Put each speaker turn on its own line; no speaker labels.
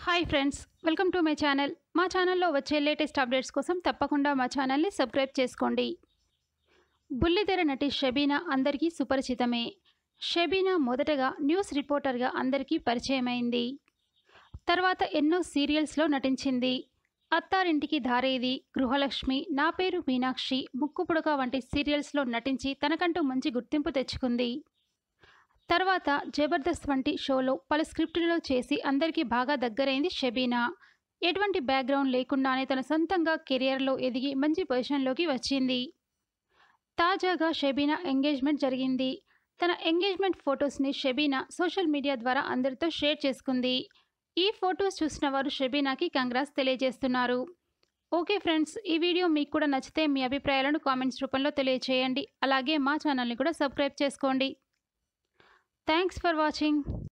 hi friends welcome to my channel మా ఛానల్లో వచ్చే లేటెస్ట్ అప్డేట్స్ కోసం తప్పకుండా మా ఛానల్ని సబ్స్క్రైబ్ చేసుకోండి బుల్లితెర నటి షబీనా అందరికీ సుపరిచితమే షబీనా మొదటగా న్యూస్ రిపోర్టర్గా అందరికీ పరిచయమైంది తర్వాత ఎన్నో సీరియల్స్లో నటించింది అత్తారింటికి దారేది గృహలక్ష్మి నా పేరు మీనాక్షి ముక్కుపుడక వంటి సీరియల్స్లో నటించి తనకంటూ మంచి గుర్తింపు తెచ్చుకుంది తర్వాత జబర్దస్త్ వంటి షోలో పలు స్క్రిప్టులలో చేసి అందరికీ బాగా దగ్గరైంది షబీనా ఎటువంటి బ్యాక్గ్రౌండ్ లేకుండానే తన సొంతంగా కెరియర్లో ఎదిగి మంచి పొజిషన్లోకి వచ్చింది తాజాగా షబీనా ఎంగేజ్మెంట్ జరిగింది తన ఎంగేజ్మెంట్ ఫొటోస్ని షబీనా సోషల్ మీడియా ద్వారా అందరితో షేర్ చేసుకుంది ఈ ఫొటోస్ చూసిన వారు షబీనాకి కంగ్రాస్ తెలియజేస్తున్నారు ఓకే ఫ్రెండ్స్ ఈ వీడియో మీకు కూడా నచ్చితే మీ అభిప్రాయాలను కామెంట్స్ రూపంలో తెలియచేయండి అలాగే మా ఛానల్ని కూడా సబ్స్క్రైబ్ చేసుకోండి థ్యాంక్స్ ఫర్ వాచింగ్